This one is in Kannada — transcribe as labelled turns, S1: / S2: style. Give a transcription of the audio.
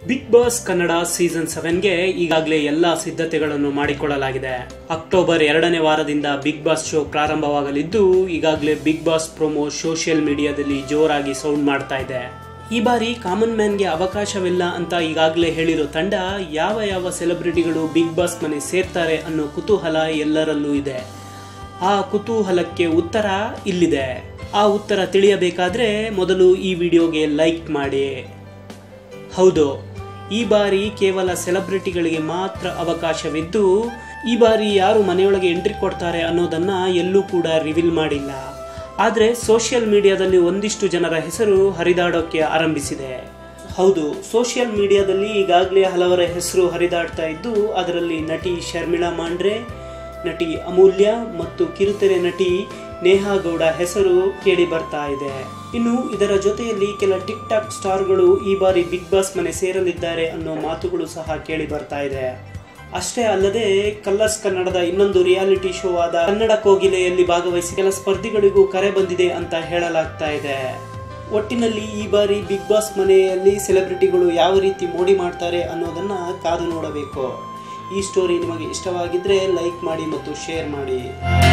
S1: ಬಿಗ್ ಬಾಸ್ ಕನ್ನಡ ಸೀಸನ್ ಸೆವೆನ್ಗೆ ಈಗಾಗಲೇ ಎಲ್ಲ ಸಿದ್ಧತೆಗಳನ್ನು ಮಾಡಿಕೊಳ್ಳಲಾಗಿದೆ ಅಕ್ಟೋಬರ್ ಎರಡನೇ ವಾರದಿಂದ ಬಿಗ್ ಬಾಸ್ ಶೋ ಪ್ರಾರಂಭವಾಗಲಿದ್ದು ಈಗಾಗಲೇ ಬಿಗ್ ಬಾಸ್ ಪ್ರೊಮೋ ಸೋಷಿಯಲ್ ಮೀಡಿಯಾದಲ್ಲಿ ಜೋರಾಗಿ ಸೌಂಡ್ ಮಾಡ್ತಾ ಇದೆ ಈ ಬಾರಿ ಕಾಮನ್ ಮ್ಯಾನ್ಗೆ ಅವಕಾಶವಿಲ್ಲ ಅಂತ ಈಗಾಗಲೇ ಹೇಳಿರೋ ತಂಡ ಯಾವ ಯಾವ ಸೆಲೆಬ್ರಿಟಿಗಳು ಬಿಗ್ ಬಾಸ್ ಮನೆ ಸೇರ್ತಾರೆ ಅನ್ನೋ ಕುತೂಹಲ ಎಲ್ಲರಲ್ಲೂ ಇದೆ ಆ ಕುತೂಹಲಕ್ಕೆ ಉತ್ತರ ಇಲ್ಲಿದೆ ಆ ಉತ್ತರ ತಿಳಿಯಬೇಕಾದ್ರೆ ಮೊದಲು ಈ ವಿಡಿಯೋಗೆ ಲೈಕ್ ಮಾಡಿ ಹೌದು ಈ ಬಾರಿ ಕೇವಲ ಸೆಲೆಬ್ರಿಟಿಗಳಿಗೆ ಮಾತ್ರ ಅವಕಾಶವಿದ್ದು ಈ ಬಾರಿ ಯಾರು ಮನೆಯೊಳಗೆ ಎಂಟ್ರಿ ಕೊಡ್ತಾರೆ ಅನ್ನೋದನ್ನ ಎಲ್ಲೂ ಕೂಡ ರಿವೀಲ್ ಮಾಡಿಲ್ಲ ಆದರೆ ಸೋಷಿಯಲ್ ಮೀಡಿಯಾದಲ್ಲಿ ಒಂದಿಷ್ಟು ಜನರ ಹೆಸರು ಹರಿದಾಡೋಕ್ಕೆ ಆರಂಭಿಸಿದೆ ಹೌದು ಸೋಷಿಯಲ್ ಮೀಡಿಯಾದಲ್ಲಿ ಈಗಾಗಲೇ ಹಲವರ ಹೆಸರು ಹರಿದಾಡ್ತಾ ಇದ್ದು ಅದರಲ್ಲಿ ನಟಿ ಶರ್ಮಿಳಾ ಮಾಂಡ್ರೆ ನಟಿ ಅಮೂಲ್ಯ ಮತ್ತು ಕಿರುತೆರೆ ನಟಿ ನೇಹಾ ಗೌಡ ಹೆಸರು ಕೇಳಿ ಬರ್ತಾ ಇದೆ ಇನ್ನು ಇದರ ಜೊತೆಯಲ್ಲಿ ಕೆಲ ಟಿಕ್ ಟಾಕ್ ಸ್ಟಾರ್ಗಳು ಈ ಬಾರಿ ಬಿಗ್ ಬಾಸ್ ಮನೆ ಸೇರಲಿದ್ದಾರೆ ಅನ್ನೋ ಮಾತುಗಳು ಸಹ ಕೇಳಿ ಬರ್ತಾ ಇದೆ ಅಷ್ಟೇ ಅಲ್ಲದೆ ಕಲರ್ಸ್ ಕನ್ನಡದ ಇನ್ನೊಂದು ರಿಯಾಲಿಟಿ ಶೋ ಆದ ಕನ್ನಡ ಕೋಗಿಲೆಯಲ್ಲಿ ಭಾಗವಹಿಸಿ ಕೆಲ ಸ್ಪರ್ಧಿಗಳಿಗೂ ಕರೆ ಬಂದಿದೆ ಅಂತ ಹೇಳಲಾಗ್ತಾ ಇದೆ ಒಟ್ಟಿನಲ್ಲಿ ಈ ಬಾರಿ ಬಿಗ್ ಬಾಸ್ ಮನೆಯಲ್ಲಿ ಸೆಲೆಬ್ರಿಟಿಗಳು ಯಾವ ರೀತಿ ಮೋಡಿ ಮಾಡ್ತಾರೆ ಅನ್ನೋದನ್ನ ಕಾದು ನೋಡಬೇಕು ಈ ಸ್ಟೋರಿ ನಿಮಗೆ ಇಷ್ಟವಾಗಿದ್ರೆ ಲೈಕ್ ಮಾಡಿ ಮತ್ತು ಶೇರ್ ಮಾಡಿ